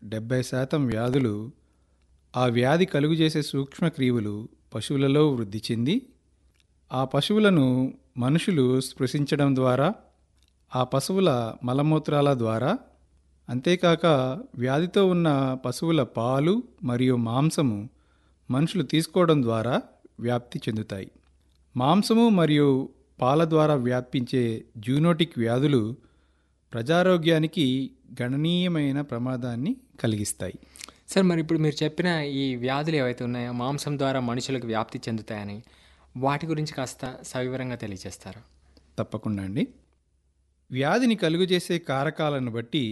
డెబ్బై శాతం వ్యాధులు ఆ వ్యాధి కలుగుచేసే సూక్ష్మక్రియులు పశువులలో వృద్ధి చెంది ఆ పశువులను మనుషులు స్పృశించడం ద్వారా ఆ పశువుల మలమూత్రాల ద్వారా అంతేకాక వ్యాధితో ఉన్న పశువుల పాలు మరియు మాంసము మనుషులు తీసుకోవడం ద్వారా వ్యాప్తి చెందుతాయి మాంసము మరియు పాల ద్వారా వ్యాపించే జూనోటిక్ వ్యాధులు ప్రజారోగ్యానికి గణనీయమైన ప్రమాదాన్ని కలిగిస్తాయి సార్ మరి ఇప్పుడు మీరు చెప్పిన ఈ వ్యాధులు ఏవైతే ఉన్నాయో మాంసం ద్వారా మనుషులకు వ్యాప్తి చెందుతాయని వాటి గురించి కాస్త సవివరంగా తెలియజేస్తారా తప్పకుండా అండి వ్యాధిని కలుగజేసే కారకాలను బట్టి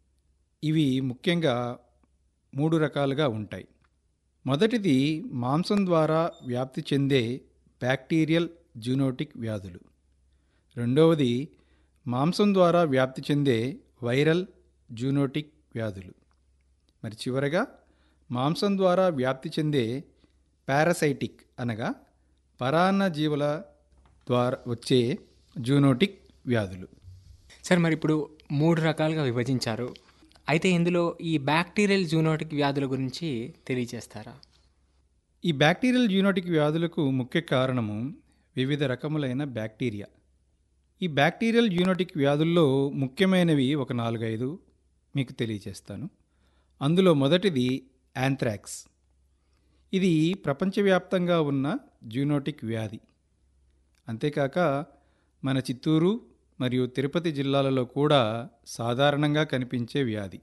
ఇవి ముఖ్యంగా మూడు రకాలుగా ఉంటాయి మొదటిది మాంసం ద్వారా వ్యాప్తి చెందే బ్యాక్టీరియల్ జూనోటిక్ వ్యాధులు రెండవది మాంసం ద్వారా వ్యాప్తి చెందే వైరల్ జూనోటిక్ వ్యాధులు మరి చివరగా మాంసం ద్వారా వ్యాప్తి చెందే పారాసైటిక్ అనగా పరాన్న జీవుల ద్వారా వచ్చే జూనోటిక్ వ్యాధులు సార్ మరి ఇప్పుడు మూడు రకాలుగా విభజించారు అయితే ఇందులో ఈ బ్యాక్టీరియల్ జూనోటిక్ వ్యాధుల గురించి తెలియజేస్తారా ఈ బ్యాక్టీరియల్ జూనోటిక్ వ్యాధులకు ముఖ్య కారణము వివిధ రకములైన బ్యాక్టీరియా ఈ బ్యాక్టీరియల్ జూనోటిక్ వ్యాధుల్లో ముఖ్యమైనవి ఒక నాలుగైదు మీకు తెలియజేస్తాను అందులో మొదటిది యాంథ్రాక్స్ ఇది ప్రపంచవ్యాప్తంగా ఉన్న జూనోటిక్ వ్యాధి అంతేకాక మన చిత్తూరు మరియు తిరుపతి జిల్లాలలో కూడా సాధారణంగా కనిపించే వ్యాధి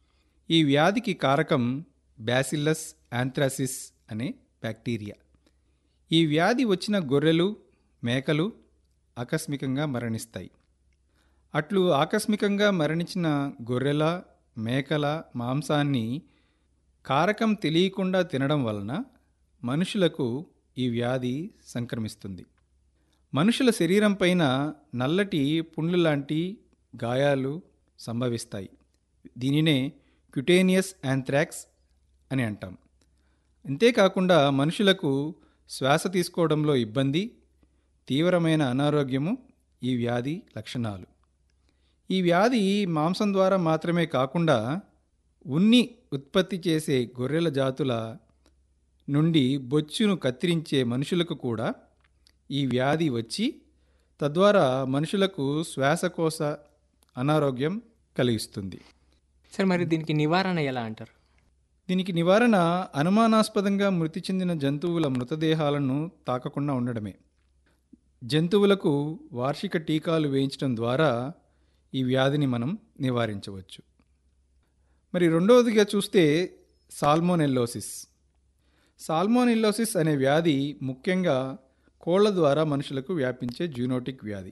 ఈ వ్యాధికి కారకం బ్యాసిల్లస్ యాంథ్రాసిస్ అనే బ్యాక్టీరియా ఈ వ్యాధి వచ్చిన గొర్రెలు మేకలు ఆకస్మికంగా మరణిస్తాయి అట్లు ఆకస్మికంగా మరణించిన గొర్రెల మేకల మాంసాన్ని కారకం తెలియకుండా తినడం వలన మనుషులకు ఈ వ్యాధి సంక్రమిస్తుంది మనుషుల శరీరం పైన నల్లటి పుండ్లు లాంటి గాయాలు సంభవిస్తాయి దీనినే క్యుటేనియస్ యాంథ్రాక్స్ అని అంటాం అంతేకాకుండా మనుషులకు శ్వాస తీసుకోవడంలో ఇబ్బంది తీవ్రమైన అనారోగ్యము ఈ వ్యాధి లక్షణాలు ఈ వ్యాధి మాంసం ద్వారా మాత్రమే కాకుండా ఉన్ని ఉత్పత్తి చేసే గొర్రెల జాతుల నుండి బొచ్చును కత్తిరించే మనుషులకు కూడా ఈ వ్యాధి వచ్చి తద్వారా మనుషులకు శ్వాసకోశ అనారోగ్యం కలిగిస్తుంది సార్ మరి దీనికి నివారణ ఎలా అంటారు దీనికి నివారణ అనుమానాస్పదంగా మృతి చెందిన జంతువుల మృతదేహాలను తాకకుండా ఉండడమే జంతువులకు వార్షిక టీకాలు వేయించడం ద్వారా ఈ వ్యాధిని మనం నివారించవచ్చు మరి రెండవదిగా చూస్తే సాల్మోనెల్లోసిస్ సాల్మోనెల్లోసిస్ అనే వ్యాధి ముఖ్యంగా కోళ్ల ద్వారా మనుషులకు వ్యాపించే జూనోటిక్ వ్యాధి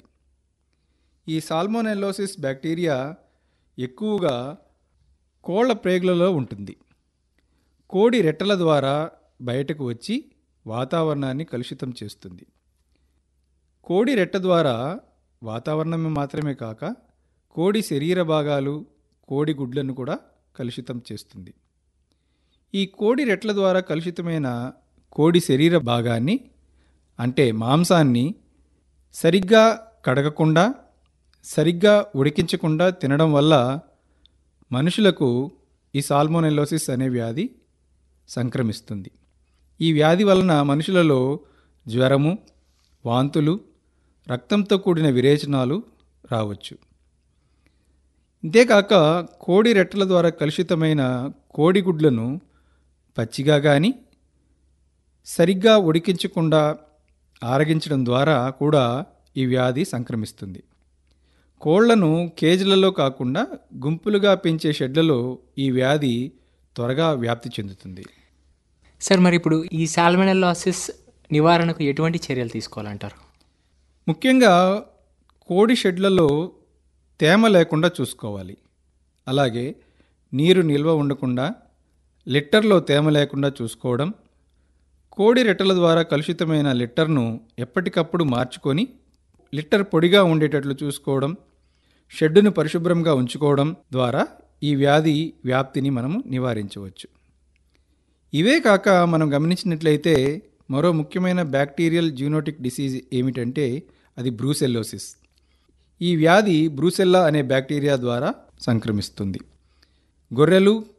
ఈ సాల్మోనెల్లోసిస్ బ్యాక్టీరియా ఎక్కువగా కోళ్ల ప్రేగులలో ఉంటుంది కోడి రెట్టల ద్వారా బయటకు వచ్చి వాతావరణాన్ని కలుషితం చేస్తుంది కోడి రెట్ట ద్వారా వాతావరణం మాత్రమే కాక కోడి శరీర భాగాలు కోడి గుడ్లను కూడా కలుషితం చేస్తుంది ఈ కోడి రెట్ల ద్వారా కలుషితమైన కోడి శరీర భాగాన్ని అంటే మాంసాన్ని సరిగ్గా కడగకుండా సరిగ్గా ఉడికించకుండా తినడం వల్ల మనుషులకు ఈ సాల్మోనెల్లోసిస్ అనే వ్యాధి సంక్రమిస్తుంది ఈ వ్యాధి వలన మనుషులలో జ్వరము వాంతులు రక్తంతో కూడిన విరేచనాలు రావచ్చు ఇంతేకాక కోడి రెట్టల ద్వారా కలుషితమైన కోడిగుడ్లను పచ్చిగా కానీ సరిగ్గా ఉడికించకుండా ఆరగించడం ద్వారా కూడా ఈ వ్యాధి సంక్రమిస్తుంది కోళ్లను కేజీలలో కాకుండా గుంపులుగా పెంచే షెడ్లలో ఈ వ్యాధి త్వరగా వ్యాప్తి చెందుతుంది సార్ మరి ఇప్పుడు ఈ సాల్మనెల్లాసిస్ నివారణకు ఎటువంటి చర్యలు తీసుకోవాలంటారు ముఖ్యంగా కోడి షెడ్లలో తేమ లేకుండా చూసుకోవాలి అలాగే నీరు నిల్వ ఉండకుండా లిట్టర్లో తేమ లేకుండా చూసుకోవడం కోడి రెట్టల ద్వారా కలుషితమైన లిట్టర్ను ఎప్పటికప్పుడు మార్చుకొని లిట్టర్ పొడిగా ఉండేటట్లు చూసుకోవడం షెడ్డును పరిశుభ్రంగా ఉంచుకోవడం ద్వారా ఈ వ్యాధి వ్యాప్తిని మనము నివారించవచ్చు ఇవే కాక మనం గమనించినట్లయితే మరో ముఖ్యమైన బ్యాక్టీరియల్ జూనోటిక్ డిసీజ్ ఏమిటంటే అది బ్రూసెల్లోసిస్ ఈ వ్యాధి బ్రూసెల్లా అనే బ్యాక్టీరియా ద్వారా సంక్రమిస్తుంది గొర్రెలు